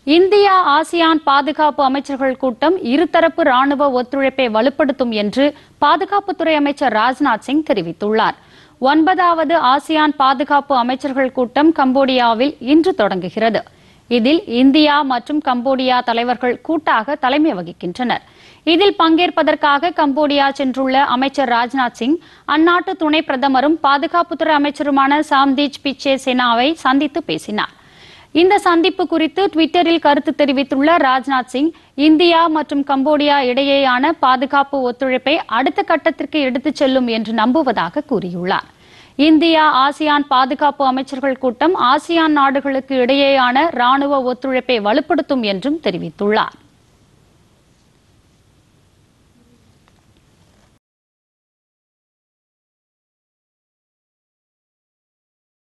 India ASEAN பாதுகாப்பு அமைச்சர்கள் கூட்டம் இருதரப்பு ராணுவ ஒத்துழைப்பை வலுப்படுத்தும் என்று பாதுகாப்புத்துறை அமைச்சர் ராஜ்நாத் சிங் தெரிவித்துள்ளார் ஒன்பதாவது ஆசியான் பாதுகாப்பு அமைச்சர்கள் கூட்டம் கம்போடியாவில் இன்று தொடங்குகிறது இதில் இந்தியா மற்றும் கம்போடியா தலைவர்கள் கூட்டாக தலைமை வகிக்கின்றனர் இதில் பங்கேற்பதற்காக கம்போடியா சென்றுள்ள அமைச்சர் ராஜ்நாத் சிங் அந்நாட்டு துணை பிரதமரும் பாதுகாப்புத்துறை அமைச்சருமான சாம்தீஜ் பிச்சே செனாவை சந்தித்து பேசினார் இந்த சந்திப்பு குறித்து ட்விட்டரில் கருத்து தெரிவித்துள்ள ராஜ்நாத் சிங் இந்தியா மற்றும் கம்போடியா இடையேயான பாதுகாப்பு ஒத்துழைப்பை அடுத்த கட்டத்திற்கு எடுத்துச் செல்லும் என்று நம்புவதாக கூறியுள்ளார் இந்தியா ஆசியான் பாதுகாப்பு அமைச்சர்கள் கூட்டம் ஆசியான் நாடுகளுக்கு இடையேயான ராணுவ ஒத்துழைப்பை வலுப்படுத்தும் என்றும் தெரிவித்துள்ளார்